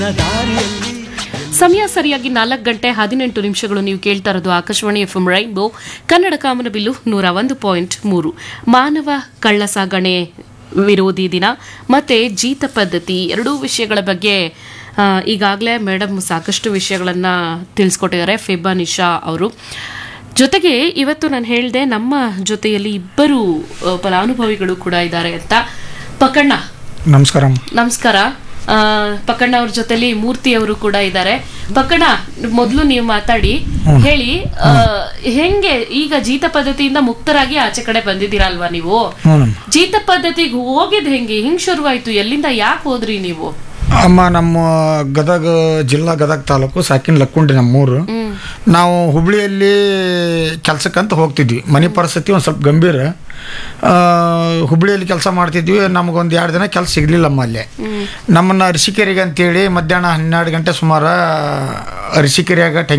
ಸಮಯ ಸರಿಯಾಗಿ ನಾಲ್ಕು ಗಂಟೆ ಹದಿನೆಂಟು ನಿಮಿಷಗಳು ನೀವು ಕೇಳ್ತಾ ಇರೋದು Akashvani F M rainbow Kannada ಕಾಮನಬಿಲ್ಲು ನೂರ ಒಂದು ಪಾಯಿಂಟ್ ಮೂರು ಮಾನವ ಕಳ್ಳ ಸಾಗಣೆ ವಿರೋಧಿ ದಿನ ಮತ್ತೆ ಜೀತ ಪದ್ಧತಿ ಎರಡೂ ವಿಷಯಗಳ ಬಗ್ಗೆ ಈಗಾಗಲೇ ಮೇಡಮ್ ಸಾಕಷ್ಟು ವಿಷಯಗಳನ್ನ ತಿಳಿಸ್ಕೊಟ್ಟಿದ್ದಾರೆ ಫೆಬಾ ನಿಶಾ ಅವರು ಜೊತೆಗೆ ಇವತ್ತು ನಾನು ಹೇಳಿದೆ ನಮ್ಮ ಜೊತೆಯಲ್ಲಿ ಇಬ್ಬರು ಆ, ಫಲಾನುಭವಿಗಳು ಕೂಡ ಇದ್ದಾರೆ ಅಂತ ಪಕಣ್ಣ ನಮಸ್ಕಾರ ನಮಸ್ಕಾರ ಆ, ಪಕ್ಕಣ್ಣ ಅವ್ರ ಜೊತೆಲಿ ಮೂರ್ತಿ ಅವರು ಕೂಡ ಇದ್ದಾರೆ ಪಕ್ಕಣ್ಣ ಮೊದಲು ನೀವು ಮಾತಾಡಿ ಹೇಳಿ ಆ, ಹೆಂಗೆ ಈಗ ಜೀತ ಪದ್ಧತಿಯಿಂದ ಮುಕ್ತರಾಗಿ ಆಚೆ ಕಡೆ ಬಂದಿದ್ದೀರಾ ಅಲ್ವಾ ನೀವು ಹ್ಞೂ ಜೀತ ಪದ್ಧತಿಗೆ ಹೋಗಿದ್ ಹೆಂಗೆ ಹಿಂಗ್ ಶುರುವಾಯ್ತು ಎಲ್ಲಿಂದ ಯಾಕೆ ಹೋದ್ರಿ ನೀವು ಅಮ್ಮ ನಮ್ಮ ಗದಗ ಜಿಲ್ಲಾ ಗದಗ ತಾಲೂಕು ಸಾಕಿನ ಲಕ್ಕುಂಡಿ ನಮ್ಮೂರು ನಾವು ಹುಬ್ಳಿಯಲ್ಲಿ ಕೆಲಸಕ್ಕಂತ ಹೋಗ್ತಿದ್ವಿ ಮನೆ ಪರಿಸ್ಥಿತಿ ಒಂದು ಸ್ವಲ್ಪ ಗಂಭೀರ ಆ, ಹುಬ್ಳಿಯಲ್ಲಿ ಕೆಲಸ ಮಾಡ್ತಿದ್ವಿ ನಮಗೊಂದು ಎರಡು ದಿನ ಕೆಲಸ ಸಿಗಲಿಲ್ಲಮ್ಮ ಅಲ್ಲೇ ನಮ್ಮನ್ನು ಅರಸಿಕೆರೆಗೆ ಅಂತೇಳಿ ಮಧ್ಯಾಹ್ನ ಹನ್ನೆರಡು ಗಂಟೆ ಸುಮಾರು ಅರಸಿಕೆರೆಯಾಗ